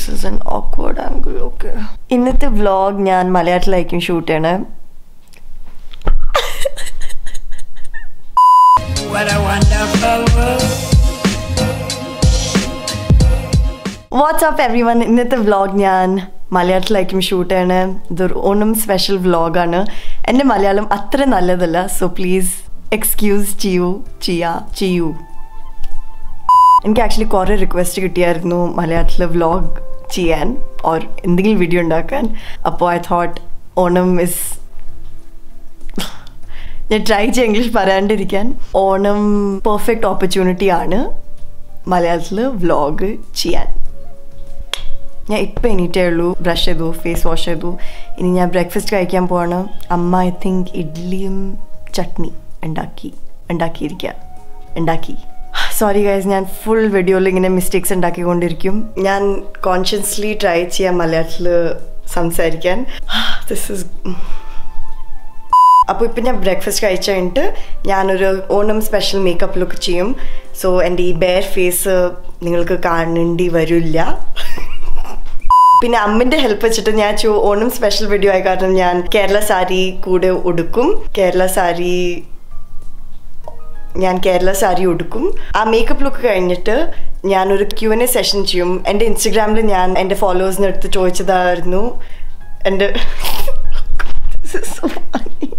Is an awkward angle okay ഇന്നത്തെ vlog ഞാൻ മലയാളത്തിലായിരിക്കും ഷൂട്ട് ചെയ്യണേ What a wonderful world. What's up everyone ഇന്നത്തെ വ്ളോഗ് ഞാൻ മലയാളത്തിലായിരിക്കും ഷൂട്ട് ചെയ്യണേ ഇതൊരു ഓണം സ്പെഷ്യൽ വ്ളോഗാണ് എൻ്റെ മലയാളം അത്ര നല്ലതല്ല സോ പ്ലീസ് എക്സ്ക്യൂസ് ചെയ്യൂ ചെയ്യാ ചെയ്യൂ എനിക്ക് ആക്ച്വലി കുറേ റിക്വസ്റ്റ് കിട്ടിയായിരുന്നു മലയാളത്തിൽ വ്ളോഗ് ചെയ്യാൻ ഓർ എന്തെങ്കിലും വീഡിയോ ഉണ്ടാക്കാൻ അപ്പോൾ ഐ തോട്ട് ഓണം ഇസ് ഞാൻ ട്രൈ ചെയ്യാം ഇംഗ്ലീഷ് പറയാണ്ടിരിക്കാൻ ഓണം പെർഫെക്റ്റ് ഓപ്പർച്യൂണിറ്റി ആണ് മലയാളത്തിൽ വ്ളോഗ് ചെയ്യാൻ ഞാൻ ഇപ്പം എണീറ്റേ ഉള്ളൂ ബ്രഷ് ചെയ്തു ഫേസ് വാഷ് ചെയ്തു ഇനി ഞാൻ ബ്രേക്ക്ഫാസ്റ്റ് കഴിക്കാൻ പോവാണ് അമ്മ ഐ തിങ്ക് ഇഡ്ഡലിയും ചട്നി ഉണ്ടാക്കി ഉണ്ടാക്കിയിരിക്കുക ഉണ്ടാക്കി സോറി ഗൈസ് ഞാൻ ഫുൾ വീഡിയോയിൽ ഇങ്ങനെ മിസ്റ്റേക്സ് ഉണ്ടാക്കിക്കൊണ്ടിരിക്കും ഞാൻ കോൺഷ്യസ്ലി ട്രൈ ചെയ്യാം മലയാളത്തിൽ സംസാരിക്കാൻ ദിസ് ഇസ് അപ്പോൾ ഇപ്പം ഞാൻ ബ്രേക്ക്ഫാസ്റ്റ് കഴിച്ച് കഴിഞ്ഞിട്ട് ഞാനൊരു ഓണം സ്പെഷ്യൽ മേക്കപ്പ് ലുക്ക് ചെയ്യും സോ എൻ്റെ ഈ ബെയർ ഫേസ് നിങ്ങൾക്ക് കാണേണ്ടി വരില്ല പിന്നെ അമ്മിൻ്റെ ഹെൽപ്പ് വെച്ചിട്ട് ഞാൻ ചോ ഓണം സ്പെഷ്യൽ വീഡിയോ ആയ കാരണം ഞാൻ കേരള സാരി കൂടെ ഉടുക്കും കേരള സാരി ഞാൻ കേരള സാരി ഉടുക്കും ആ മേക്കപ്പ് ലുക്ക് കഴിഞ്ഞിട്ട് ഞാനൊരു ക്യു എൻ എ സെഷൻ ചെയ്യും എൻ്റെ ഇൻസ്റ്റഗ്രാമിൽ ഞാൻ എൻ്റെ ഫോളോവേഴ്സിന് അടുത്ത് ചോദിച്ചതായിരുന്നു എൻ്റെ This is so funny.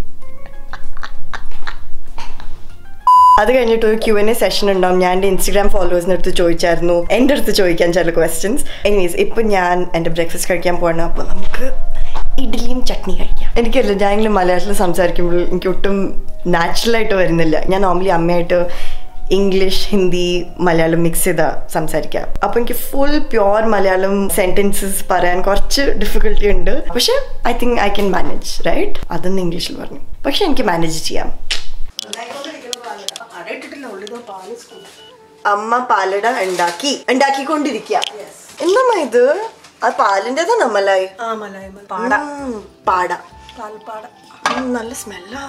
അത് കഴിഞ്ഞിട്ട് ഒരു ക്യു എൻ എ സെഷൻ ഉണ്ടാവും ഞാൻ എൻ്റെ ഇൻസ്റ്റഗ്രാം ഫോളോവേഴ്സിന് അടുത്ത് ചോദിച്ചായിരുന്നു എൻ്റെ അടുത്ത് ചോദിക്കാൻ ചില ക്വസ്റ്റ്യൻസ് എനിവേസ് ഇപ്പം ഞാൻ എൻ്റെ ബ്രേക്ക്ഫാസ്റ്റ് കഴിക്കാൻ പോകണം അപ്പോൾ നമുക്ക് ഇഡ്ഡലിയും ചട്നി കഴിക്കാം എനിക്കല്ല ഞാനെങ്കിലും മലയാളത്തിൽ സംസാരിക്കുമ്പോൾ എനിക്ക് ഒട്ടും നാച്ചുറലായിട്ട് വരുന്നില്ല ഞാൻ നോർമലി അമ്മയായിട്ട് ഇംഗ്ലീഷ് ഹിന്ദി മലയാളം മിക്സ് ചെയ്താ സംസാരിക്കാം അപ്പോൾ എനിക്ക് ഫുൾ പ്യുവർ മലയാളം സെൻറ്റൻസസ് പറയാൻ കുറച്ച് ഡിഫിക്കൽട്ടി ഉണ്ട് പക്ഷെ I think I can manage right അതൊന്ന് ഇംഗ്ലീഷിൽ പറഞ്ഞു പക്ഷെ എനിക്ക് മാനേജ് ചെയ്യാം അമ്മ പാലട ഉണ്ടാക്കി ഉണ്ടാക്കിക്കൊണ്ടിരിക്കുക എന്നമ്മ ഇത് അത് പാലിൻ്റെതാ നമ്മളായി ആ മലായ പാട പാട പാൽപ്പാട ഉം, നല്ല സ്മെല്ലാ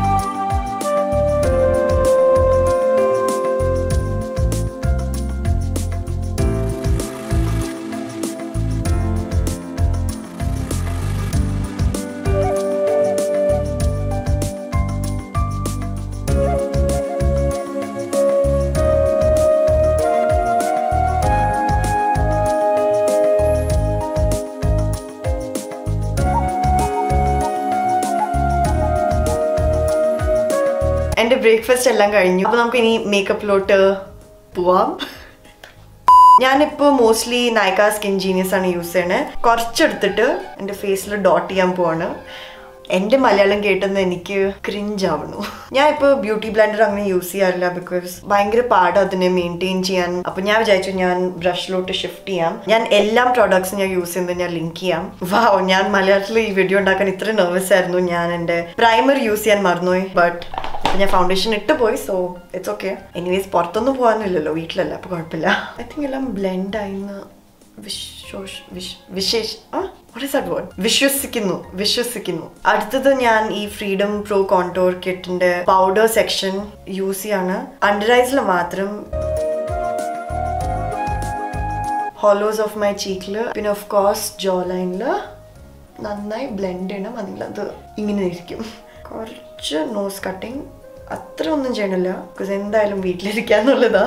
എൻ്റെ ബ്രേക്ക്ഫാസ്റ്റ് എല്ലാം കഴിഞ്ഞു അപ്പോൾ നമുക്ക് ഇനി മേക്കപ്പിലോട്ട് പോവാം ഞാനിപ്പോൾ മോസ്റ്റ്ലി നൈക്ക സ്കിൻ ജീനിയസ് ആണ് യൂസ് ചെയ്യണത് കുറച്ചെടുത്തിട്ട് എൻ്റെ ഫേസിൽ ഡോട്ട് ചെയ്യാൻ പോവാണ് എൻ്റെ മലയാളം കേട്ടെന്ന് എനിക്ക് ക്രിഞ്ച് ആവണു ഞാൻ ഇപ്പോൾ ബ്യൂട്ടി ബ്ലെൻഡർ അങ്ങനെ യൂസ് ചെയ്യാറില്ല ബിക്കോസ് ഭയങ്കര പാടാണ് അതിനെ മെയിൻറ്റെയിൻ ചെയ്യാൻ അപ്പോൾ ഞാൻ വിചാരിച്ചു ഞാൻ ബ്രഷിലോട്ട് ഷിഫ്റ്റ് ചെയ്യാം ഞാൻ എല്ലാ പ്രോഡക്ട്സും ഞാൻ യൂസ് ചെയ്യുന്നത് ഞാൻ ലിങ്ക് ചെയ്യാം വാവ് ഞാൻ മലയാളത്തിൽ ഈ വീഡിയോ ഉണ്ടാക്കാൻ ഇത്ര നെർവസ് ആയിരുന്നു ഞാൻ എൻ്റെ പ്രൈമർ യൂസ് ചെയ്യാൻ മറന്നുപോയി ബട്ട് ഇപ്പൊ ഞാൻ ഫൗണ്ടേഷൻ ഇട്ട് പോയി സോ ഇറ്റ്സ് ഓക്കെ എനിവേസ് പുറത്തൊന്നും പോകാനില്ലല്ലോ വീട്ടിലല്ല അപ്പൊ കുഴപ്പമില്ല ഐ തിങ്ക് എല്ലാം ബ്ലെൻഡ് ആയിന്ന് വിശ്വസ് വിശ് വിശേഷ് ആ what is that word? വിശ്വസിക്കുന്നു വിശ്വസിക്കുന്നു അടുത്തത് ഞാൻ ഈ ഫ്രീഡം പ്രോ കോണ്ടോർ കിറ്റിന്റെ പൗഡർ സെക്ഷൻ യൂസ് ചെയ്യാണ് അണ്ടർ ഐസിൽ മാത്രം ഹോളോസ് ഓഫ് മൈ ചീക്കില് പിന്നെ ഓഫ് കോഴ്സ് ജോ ലൈനില് നന്നായി ബ്ലെൻഡ് ചെയ്യണം അല്ലെങ്കിൽ അത് ഇങ്ങനെ ഇരിക്കും കുറച്ച് നോസ് കട്ടിങ് അത്ര ഒന്നും ചെയ്യണില്ല ബിക്കോസ് എന്തായാലും വീട്ടിലിരിക്കാന്നുള്ളതാ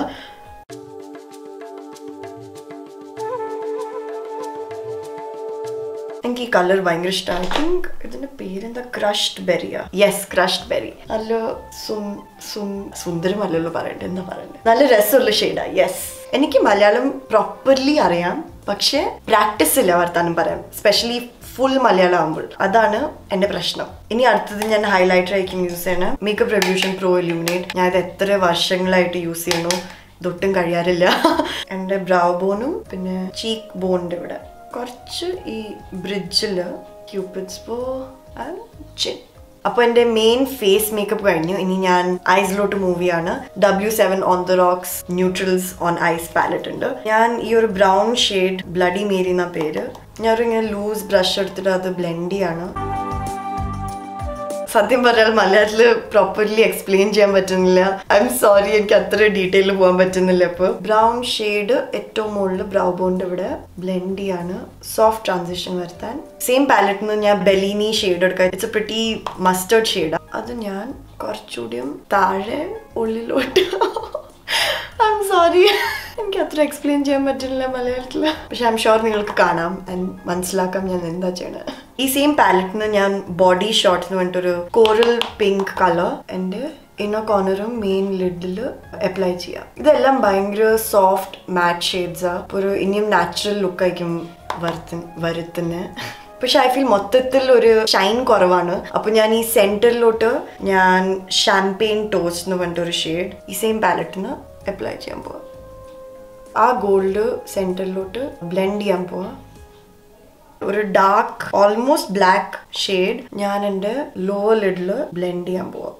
എനിക്ക് ഈ കളർ ഭയങ്കര ഇഷ്ടമാണ് ഐ തിങ്ക് ഇതിന്റെ പേരെന്താ ക്രഷ്ഡ് ബെറിയാ യെസ് ക്രഷ്ഡ് ബെറി നല്ല സും സും സുന്ദരമല്ലല്ലോ പറയണ്ടേ എന്താ പറയണ്ടേ നല്ല രസമുള്ള ഷെയ്ഡാ യെസ് എനിക്ക് മലയാളം പ്രോപ്പർലി അറിയാം പക്ഷേ പ്രാക്ടീസ് ഇല്ല വർത്താനം പറയാൻ സ്പെഷ്യലി ഫുൾ മലയാളം ആകുമ്പോൾ അതാണ് എൻ്റെ പ്രശ്നം ഇനി അടുത്തത് ഞാൻ ഹൈലൈറ്റർ ആയിരിക്കും യൂസ് ചെയ്യണം മേക്കപ്പ് റെവല്യൂഷൻ പ്രോ ഇലുമിനേറ്റ് ഞാൻ ഇത് എത്ര വർഷങ്ങളായിട്ട് യൂസ് ചെയ്യണു ഇതൊട്ടും കഴിയാറില്ല എൻ്റെ ബ്രൗ ബോണും പിന്നെ ചീക്ക് ബോണിൻ്റെ ഇവിടെ കുറച്ച് ഈ ബ്രിഡ്ജിൽ ക്യൂപ്പിഡ്സ് പോ ചിൻ അപ്പോൾ എൻ്റെ മെയിൻ ഫേസ് മേക്കപ്പ് കഴിഞ്ഞു ഇനി ഞാൻ ഐസിലോട്ട് മൂവിയാണ് W seven on the rocks neutrals on eyes palette ഉണ്ട് ഞാൻ ഈ ഒരു ബ്രൗൺ ഷെയ്ഡ് ബ്ലഡി മേരി എന്ന പേര് ഞാനൊരു ഇങ്ങനെ ലൂസ് ബ്രഷ് എടുത്തിട്ട് അത് ബ്ലെൻഡ് ചെയ്യാണ് സത്യം പറഞ്ഞാൽ മലയാളത്തില് പ്രോപ്പർലി എക്സ്പ്ലെയിൻ ചെയ്യാൻ പറ്റുന്നില്ല ഐ എം സോറി എനിക്ക് അത്ര ഡീറ്റെയിൽ പോകാൻ പറ്റുന്നില്ല ഇപ്പൊ ബ്രൗൺ ഷെയ്ഡ് ഏറ്റവും മുകളിൽ ബ്രൗ ബോണ്ട് ഇവിടെ ബ്ലെൻഡ് ചെയ്യാണ് സോഫ്റ്റ് ട്രാൻസിഷൻ വരുത്താൻ സെയിം പാലറ്റിൽ നിന്ന് ഞാൻ ബെലീനി ഷെയ്ഡ് എടുക്കാം it's a pretty mustard shade അത് ഞാൻ കുറച്ചുകൂടിയും താഴെ ഉള്ളിലോട്ട് ഐ എം സോറി എനിക്ക് അത്ര എക്സ്പ്ലെയിൻ ചെയ്യാൻ പറ്റില്ല മലയാളത്തിൽ പക്ഷെ ഐ എം ഷുവർ നിങ്ങൾക്ക് കാണാം ആൻഡ് മനസ്സിലാക്കാം ഞാൻ എന്താ ചെയ്യണത് ഈ സെയിം പാലറ്റിന് ഞാൻ ബോഡി ഷോർട്സ് എന്ന് പറഞ്ഞിട്ടൊരു കോറൽ പിങ്ക് കളർ എൻ്റെ ഇന്നർ കോർണറും മെയിൻ ലിഡിൽ അപ്ലൈ ചെയ്യാം ഇതെല്ലാം ഭയങ്കര സോഫ്റ്റ് മാറ്റ് ഷെയ്ഡ്സാ ഒരു ഇനിയും നാച്ചുറൽ ലുക്കായിരിക്കും വരുത്ത വരുത്തുന്നത് പക്ഷെ ഐ ഫീൽ മൊത്തത്തിൽ ഒരു ഷൈൻ കുറവാണ് അപ്പൊ ഞാൻ ഈ സെന്ററിലോട്ട് ഞാൻ ഷാംപെയിൻ ടോസ്റ്റ് എന്ന് പറഞ്ഞിട്ട് ഒരു ഷെയ്ഡ് ഈ സെയിം പാലറ്റിന് അപ്ലൈ ചെയ്യാൻ പോവാം ആ ഗോൾഡ് സെന്ററിലോട്ട് ബ്ലെൻഡ് ചെയ്യാൻ പോവാം ഒരു ഡാർക്ക് ഓൾമോസ്റ്റ് ബ്ലാക്ക് ഷെയ്ഡ് ഞാൻ എൻ്റെ ലോവർ ലിഡിൽ ബ്ലെൻഡ് ചെയ്യാൻ പോവാം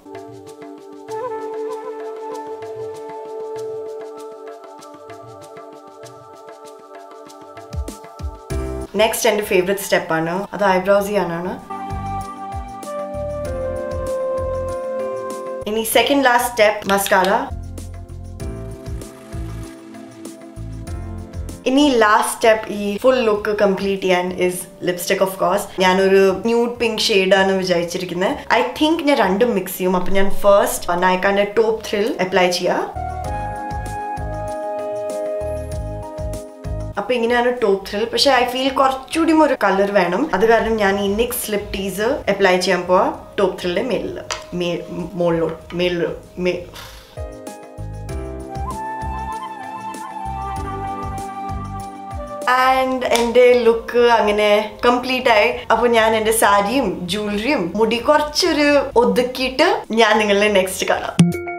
നെക്സ്റ്റ് എൻ്റെ ഫേവറേറ്റ് സ്റ്റെപ്പാണ് അത് ഐബ്രോസ് ചെയ്യാനാണ് ഇനി സെക്കൻഡ് ലാസ്റ്റ് സ്റ്റെപ്പ് മസ്കാര ഇനി ലാസ്റ്റ് സ്റ്റെപ്പ് ഈ ഫുൾ ലുക്ക് കംപ്ലീറ്റ് ചെയ്യാൻ ഇസ് ലിപ്സ്റ്റിക് ഓഫ് കോഴ്സ് ഞാനൊരു ന്യൂഡ് പിങ്ക് ഷെയ്ഡാണ് വിചാരിച്ചിരിക്കുന്നത് ഐ തിങ്ക് ഞാൻ രണ്ടും മിക്സ് ചെയ്യും അപ്പം ഞാൻ ഫസ്റ്റ് നയക്കാൻ്റെ ടോപ്പ് ത്രിൽ അപ്ലൈ ചെയ്യാം അപ്പൊ ഇങ്ങനെയാണ് ടോപ്പ് ത്രിൽ പക്ഷെ ഐ ഫീൽ കുറച്ചുകൂടി ഒരു കളർ വേണം അത് കാരണം ഞാൻ ഈ നിക്സ് സ്ലിപ്പ് ടീസ് അപ്ലൈ ചെയ്യാൻ പോവാ ടോപ്പ് ത്രിലിന്റെ മേലില് മുകളിലോട്ട് മേലില് മേ ആൻഡ് എൻ്റെ ലുക്ക് അങ്ങനെ കംപ്ലീറ്റ് ആയി അപ്പോൾ ഞാൻ എൻ്റെ സാരിയും ജ്വല്ലറിയും മുടി കുറച്ചൊരു ഒതുക്കിയിട്ട് ഞാൻ നിങ്ങളെ നെക്സ്റ്റ് കാണാം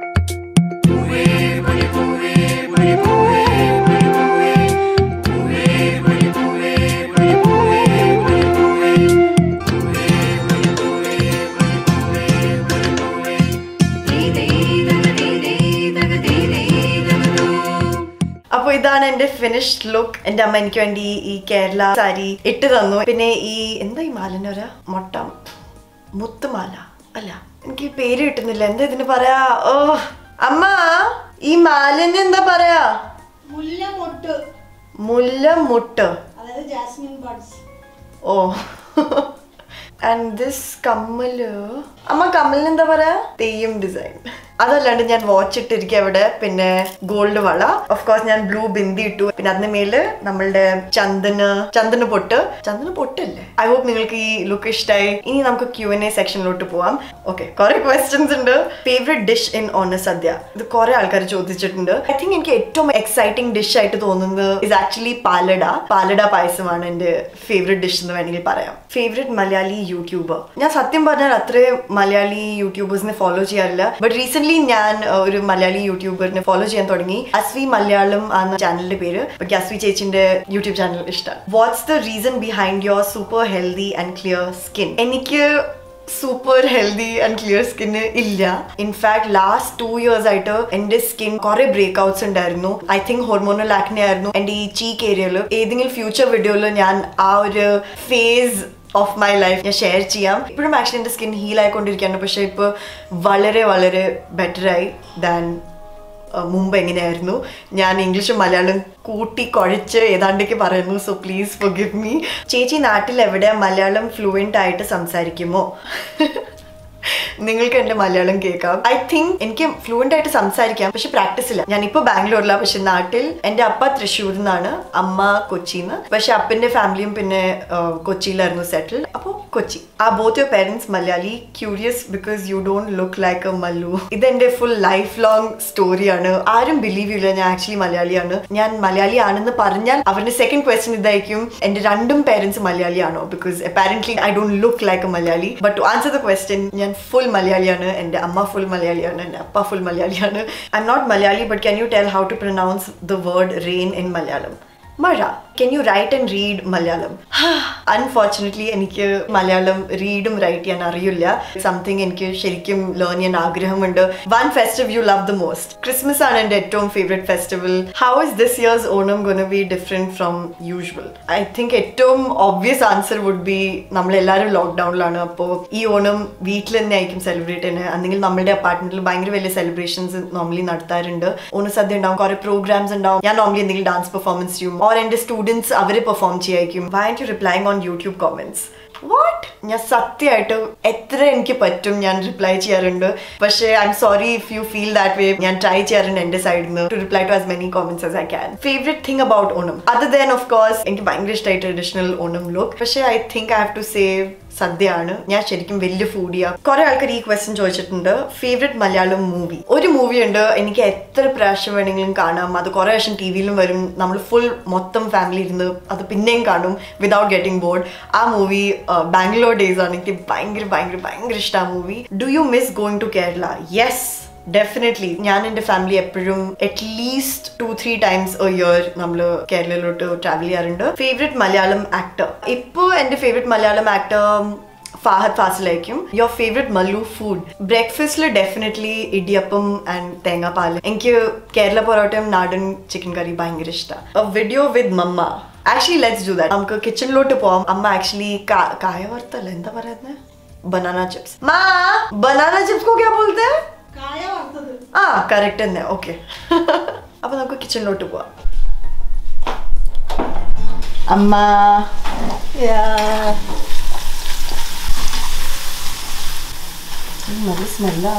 അപ്പൊ ഇതാണ് എന്റെ ഫിനിഷ്ഡ് ലുക്ക് എന്റെ അമ്മ എനിക്ക് വേണ്ടി ഈ കേരള സാരി ഇട്ട് തന്നു പിന്നെ ഈ എന്താ ഈ മാലിന്റെ ഒരു മൊട്ട മുത്തുമാല അല്ല എനിക്ക് ഈ പേര് കിട്ടുന്നില്ല എന്താ ഇതിന് പറയാ ഓ അമ്മ ഈ മാലിന് എന്താ പറയാ മുല്ലമൊട്ട് മുല്ല മുട്ട് അതായത് jasmine buds oh and this കമ്മല് അമ്മ കമ്മലിന് എന്താ പറയാ തെയ്യം ഡിസൈൻ അതല്ലാണ്ട് ഞാൻ വാച്ച് ഇട്ടിരിക്കുക അവിടെ പിന്നെ ഗോൾഡ് വള ഓഫ് കോഴ്സ് ഞാൻ ബ്ലൂ ബിന്ദി ഇട്ടു പിന്നെ അതിന് മേല് നമ്മളുടെ ചന്ദന് ചന്ദന പൊട്ട് ചന്ദന പൊട്ടല്ലേ ഐ ഹോപ്പ് നിങ്ങൾക്ക് ഈ ലുക്ക് ഇഷ്ടമായി ഇനി നമുക്ക് ക്യു എൻ എ സെക്ഷനിലോട്ട് പോവാം ഓക്കെ കുറെ ക്വസ്റ്റ്യൻസ് ഉണ്ട് ഫേവറേറ്റ് ഡിഷ് ഇൻ ഓണ സദ്യ ഇത് കുറെ ആൾക്കാർ ചോദിച്ചിട്ടുണ്ട് ഐ തിങ്ക് എനിക്ക് ഏറ്റവും എക്സൈറ്റിംഗ് ഡിഷ് ആയിട്ട് തോന്നുന്നത് ഇസ് ആക്ച്വലി പാലട പാലട പായസമാണ് എൻ്റെ ഫേവറേറ്റ് ഡിഷ് എന്ന് വേണമെങ്കിൽ പറയാം ഫേവറേറ്റ് മലയാളി യൂട്യൂബർ ഞാൻ സത്യം പറഞ്ഞാൽ അത്രയും മലയാളി യൂട്യൂബേഴ്സിനെ ഫോളോ ചെയ്യാറില്ല ബട്ട് റീസെന്റ് ഞാൻ uh, ഒരു മലയാളി യൂട്യൂബറിനെ ഫോളോ ചെയ്യാൻ തുടങ്ങി അസ്വി മലയാളം ആണ് ചാനലിന്റെ പേര് എനിക്ക് അസ്വി ചേച്ചിന്റെ യൂട്യൂബ് ചാനൽ ഇഷ്ടമാണ് what's the reason behind your super healthy and clear skin എനിക്ക് സൂപ്പർ ഹെൽത്തി ആൻഡ് ക്ലിയർ സ്കിന്ന് ഇല്ല ഇൻഫാക്ട് ലാസ്റ്റ് ടു ഇയേഴ്സ് ആയിട്ട് എന്റെ സ്കിൻ കുറെ ബ്രേക്ക് ഔട്ട്സ് ഉണ്ടായിരുന്നു ഐ തിങ്ക് ഹോർമോണൽ ആക്നെ ആയിരുന്നു എന്റെ ഈ ചീക്ക് ഏരിയയിൽ ഏതെങ്കിലും ഫ്യൂച്ചർ വീഡിയോയിൽ ഞാൻ ആ ഒരു ഫേസ് ഓഫ് മൈ ലൈഫ് ഞാൻ ഷെയർ ചെയ്യാം ഇപ്പോഴും ആക്ച്വലി എൻ്റെ സ്കിൻ ഹീൽ ആയിക്കൊണ്ടിരിക്കുകയാണ് പക്ഷേ ഇപ്പോൾ വളരെ വളരെ ബെറ്ററായി ദാൻ മുമ്പ് എങ്ങനെയായിരുന്നു ഞാൻ ഇംഗ്ലീഷും മലയാളം കൂട്ടി കുഴച്ച് ഏതാണ്ടൊക്കെ പറയുന്നു so please forgive me ചേച്ചി നാട്ടിൽ എവിടെ മലയാളം ഫ്ലുവൻ്റ് ആയിട്ട് സംസാരിക്കുമോ നിങ്ങൾക്ക് എന്റെ മലയാളം കേൾക്കാം ഐ തിങ്ക് എനിക്ക് ഫ്ലുവൻ്റ് ആയിട്ട് സംസാരിക്കാം പക്ഷെ പ്രാക്ടീസ് ഇല്ല ഞാനിപ്പോ ബാംഗ്ലൂരിലാണ് പക്ഷെ നാട്ടിൽ എന്റെ അപ്പ തൃശ്ശൂരിൽ നിന്നാണ് അമ്മ കൊച്ചിന്ന് പക്ഷെ അപ്പന്റെ ഫാമിലിയും പിന്നെ ആ, കൊച്ചിയിലായിരുന്നു സെറ്റിൽ അപ്പോൾ കൊച്ചി ആ both your parents Malayali curious because you don't look like a Mallu ഇതെന്റെ ഫുൾ ലൈഫ് ലോങ് സ്റ്റോറിയാണ് ആരും ബിലീവ് ചെയ്യില്ല ഞാൻ ആക്ച്വലി മലയാളിയാണ് ഞാൻ മലയാളി ആണെന്ന് പറഞ്ഞാൽ അവരുടെ സെക്കൻഡ് ക്വസ്റ്റ്യൻ ഇതായിരിക്കും എന്റെ രണ്ടും പേരൻസ് മലയാളിയാണോ because apparently I don't look like a Malayali but to answer the question ഞാൻ ഫുൾ മലയാളിയാണ് എൻ്റെ അമ്മ ഫുൾ മലയാളിയാണ് എൻ്റെ അപ്പ ഫുൾ മലയാളിയാണ് I'm not Malayali but can you tell how to pronounce the word rain in Malayalam മഴ can you write and read Malayalam unfortunately എനിക്ക് മലയാളം റീഡും റൈറ്റ് ചെയ്യാൻ അറിയില്ല സംതിങ് എനിക്ക് ശരിക്കും ലേൺ ചെയ്യാൻ ആഗ്രഹമുണ്ട് one festival you love the most Christmas ആണ് എൻ്റെ ഏറ്റവും favourite festival how is this years Onam gonna be different from usual I think ഏറ്റവും ഒബ്വിയസ് ആൻസർ വുഡ് ബി നമ്മളെല്ലാവരും ലോക്ക്ഡൗണിലാണ് അപ്പോൾ ഈ ഓണം വീട്ടിൽ തന്നെ ആയിരിക്കും സെലിബ്രേറ്റ് ചെയ്യുന്നത് അല്ലെങ്കിൽ നമ്മുടെ അപ്പാർട്ട്മെന്റിൽ ഭയങ്കര വലിയ സെലിബ്രേഷൻസ് നോർമലി നടത്താറുണ്ട് ഓണസദ്യ ഉണ്ടാവും കുറെ പ്രോഗ്രാംസ് ഉണ്ടാവും ഞാൻ നോർമലി എന്തെങ്കിലും ഡാൻസ് പെർഫോമൻസ് ചെയ്യും ഓർ എൻ്റെ സ്റ്റുഡൻസ് അവർ പെർഫോം ചെയ്യായിരിക്കും why to replying on YouTube comments what ഞാൻ സത്യമായിട്ട് എത്ര എനിക്ക് പറ്റും ഞാൻ റിപ്ലൈ ചെയ്യാറുണ്ട് പക്ഷേ I'm sorry if you feel that way ഞാൻ ട്രൈ ചെയ്യാറുണ്ട് എൻ്റെ സൈഡിൽ നിന്ന് to reply to as many comments as I can favourite thing about Onam അത് ദെൻ ഓഫ് കോഴ്സ് എനിക്ക് ഭയങ്കര ഇഷ്ടമായി ട്രഡീഷണൽ ഓണം ലുക്ക് പക്ഷേ I think I have to save സദ്യയാണ് ഞാൻ ശരിക്കും വലിയ ഫുഡിയാ കുറെ ആൾക്കാർ ഈ ക്വസ്റ്റ്യൻ ചോദിച്ചിട്ടുണ്ട് ഫേവറേറ്റ് മലയാളം മൂവി ഒരു മൂവി ഉണ്ട് എനിക്ക് എത്ര പ്രാവശ്യം വേണമെങ്കിലും കാണാം അത് കുറെ പ്രാവശ്യം ടി വിയിലും വരും നമ്മൾ ഫുൾ മൊത്തം ഫാമിലി ഇരുന്ന് അത് പിന്നെയും കാണും വിതൗട്ട് ഗെറ്റിംഗ് ബോർഡ് ആ മൂവി ബാംഗ്ലൂർ ഡേയ്സ് ആണ് എനിക്ക് ഭയങ്കര ഭയങ്കര ഭയങ്കര ഇഷ്ടം ആ movie do you miss going to Kerala yes definitely ഞാൻ എൻ്റെ ഫാമിലി എപ്പോഴും at least two three times a year നമ്മൾ കേരളയിലോട്ട് ട്രാവൽ ചെയ്യാറുണ്ട് ഫേവറേറ്റ് മലയാളം ആക്ടർ ഇപ്പോൾ എൻ്റെ ഫേവറേറ്റ് മലയാളം ആക്ടർ ഫാഹദ് ഫാസിലായിരിക്കും യുവർ ഫേവറേറ്റ് മല്ലു ഫുഡ് ബ്രേക്ക്ഫാസ്റ്റിൽ ഡെഫിനറ്റ്ലി ഇടിയപ്പം ആൻഡ് തേങ്ങാപ്പാൽ എനിക്ക് കേരള പൊറോട്ടയും നാടൻ ചിക്കൻ കറി ഭയങ്കര ഇഷ്ടമാണ് video with mama actually let's do that നമുക്ക് കിച്ചണിലോട്ട് പോവാം അമ്മ ആക്ച്വലി കായ വറുത്തല്ല എന്താ പറയുന്നത് ബനാന ചിപ്സ് മാ ബനാന ചിപ്സ് को क्या बोलते हैं കായ വറുത്തത് ആ കറക്റ്റ് തന്നെ ഓക്കെ അപ്പൊ നമുക്ക് കിച്ചണിലോട്ട് പോവാം അമ്മ നല്ല സ്മെല്ലാ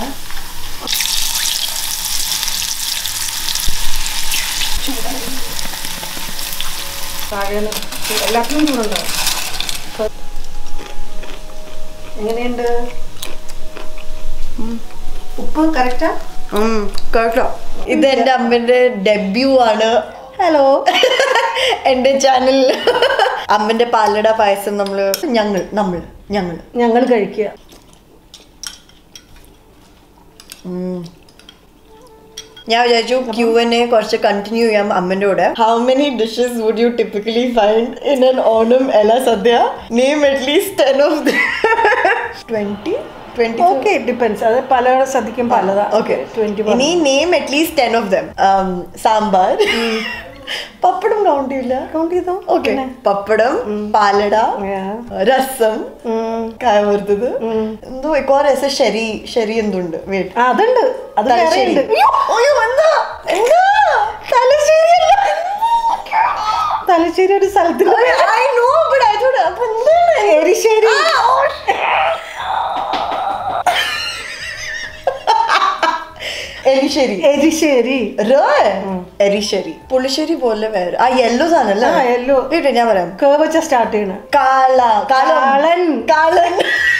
എല്ലാത്തിനും ചൂടുണ്ടാവും എങ്ങനെയുണ്ട് ഉപ്പ് കറക്റ്റാ കേട്ടോ ഇത് എൻ്റെ അമ്മന്റെ ഡെബ്യൂ ആണ് ഹലോ എൻ്റെ ചാനലിൽ അമ്മന്റെ പാലട പായസം നമ്മള് ഞങ്ങൾ നമ്മൾ ഞങ്ങൾ ഞങ്ങൾ കഴിക്കുക ഞാൻ വിചാരിച്ചു ക്യൂ എൻ എ കുറച്ച് കണ്ടിന്യൂ ചെയ്യാം അമ്മന്റെ കൂടെ how many dishes would you typically find in an Onam എല sadya name at least ten of twenty twenty okay depends അത് പല സദ്യക്കും പലതാ ഓക്കെ ട്വന്റി ഇനി name at least ten of them sambar pappadam count ചെയ്യില്ല കൗണ്ട് ചെയ്തോ ഓക്കെ പപ്പടം പാലട Yeah. രസം കായ വറുത്തത് എന്തോ കുറെ രസം ശരി ശരി എന്തുണ്ട് വേട്ട് ആ, അതുണ്ട് അത് വേറെ ഉണ്ട് തലശ്ശേരി ഒരു സ്ഥലത്തിൽ എരിശ്ശേരി എലിശ്ശേരി എരിശ്ശേരി എരിശ്ശേരി പുളിശ്ശേരി പോലെ വേറെ ആ യെല്ലോ സാധനല്ലേ ആ, yellow. കേട്ടോ ഞാൻ പറയാം കേ വെച്ച സ്റ്റാർട്ട് ചെയ്യണ കാള കാളം. കാളൻ. കാളൻ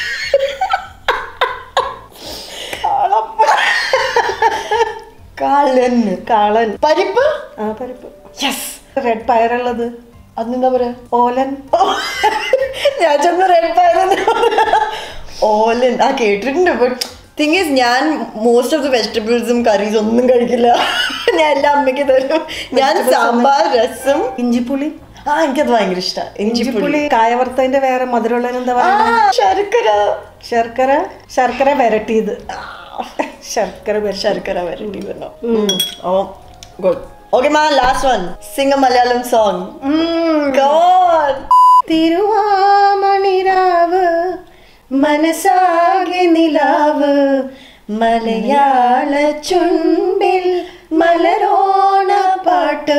കാളൻ കാളൻ പരിപ്പ് ആ പരിപ്പ് യെസ് റെഡ് പയറുള്ളത് അതെന്താ പറയാ ഓലൻ ഞാൻ ചെന്ന് റെഡ് പയർ ഓലൻ ആ കേട്ടിട്ടുണ്ട് ബട്ട് തിങ് ഈസ് ഞാൻ മോസ്റ്റ് ഓഫ് ദ വെജിറ്റബിൾസും കറീസ് ഒന്നും കഴിക്കില്ല ഞാൻ എല്ലാ അമ്മയ്ക്ക് തരും ഞാൻ Vegetables സാമ്പാർ രസം ഇഞ്ചിപ്പുളി ആ എനിക്കത് ഭയങ്കര ഇഷ്ടമാണ് ഇഞ്ചിപ്പുളി കായവറുത്തതിന്റെ വേറെ മധുരമുള്ളതിന് എന്താ ആ, പറയുക ശർക്കര ശർക്കര ശർക്കര വരട്ടിയത് ശർക്കര വരട്ടി ശർക്കര വരട്ടി വരണോ ഓ ഗുഡ് ഓക്കെ മാ last one sing Malayalam song ഗോഡ് തിരുവാമണിരാവ് മനസ്സാകെ നിലാവ് മലയാള ചുണ്ടിൽ മലരോണ പാട്ട്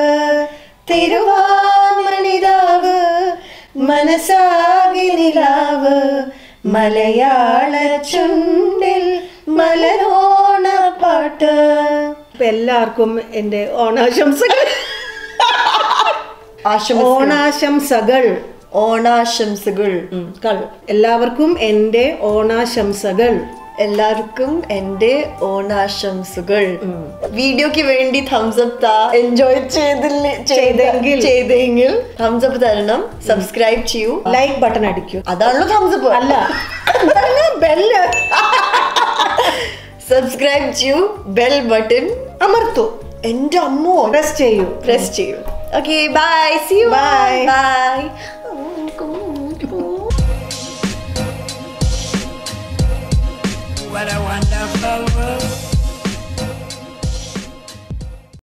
തിരുവാമണിരാവ് മനസ്സാകെ നിലാവ് മലയാള ചുണ്ടിൽ മലരോണ പാട്ട് ഇപ്പൊ എല്ലാവർക്കും എൻ്റെ ഓണാശംസകൾ ആശംസകൾ ഓണാശംസകൾ ഓണാശംസകൾ ഉം, കൾ എല്ലാവർക്കും എൻ്റെ ഓണാശംസകൾ എല്ലാവർക്കും എൻ്റെ ഓണാശംസകൾ വീഡിയോക്ക് വേണ്ടി തംസ് അപ്പ് താ എൻജോയ് ചെയ്തില്ല ചെയ്തെങ്കിൽ. ചെയ്തെങ്കിൽ തംസ് അപ്പ് തരണം സബ്സ്ക്രൈബ് ചെയ്യൂ ലൈക്ക് ബട്ടൺ അടിക്കൂ അതാണല്ലോ തംസ് അപ്പ് അല്ല ബെല്ല് സബ്സ്ക്രൈബ് ചെയ്യൂ ബെൽ ബട്ടൺ അമർത്തു എൻ്റെ അമ്മോ പ്രസ് ചെയ്യൂ പ്രസ് ചെയ്യൂ okay bye see you Bye. Bye What a wonderful world.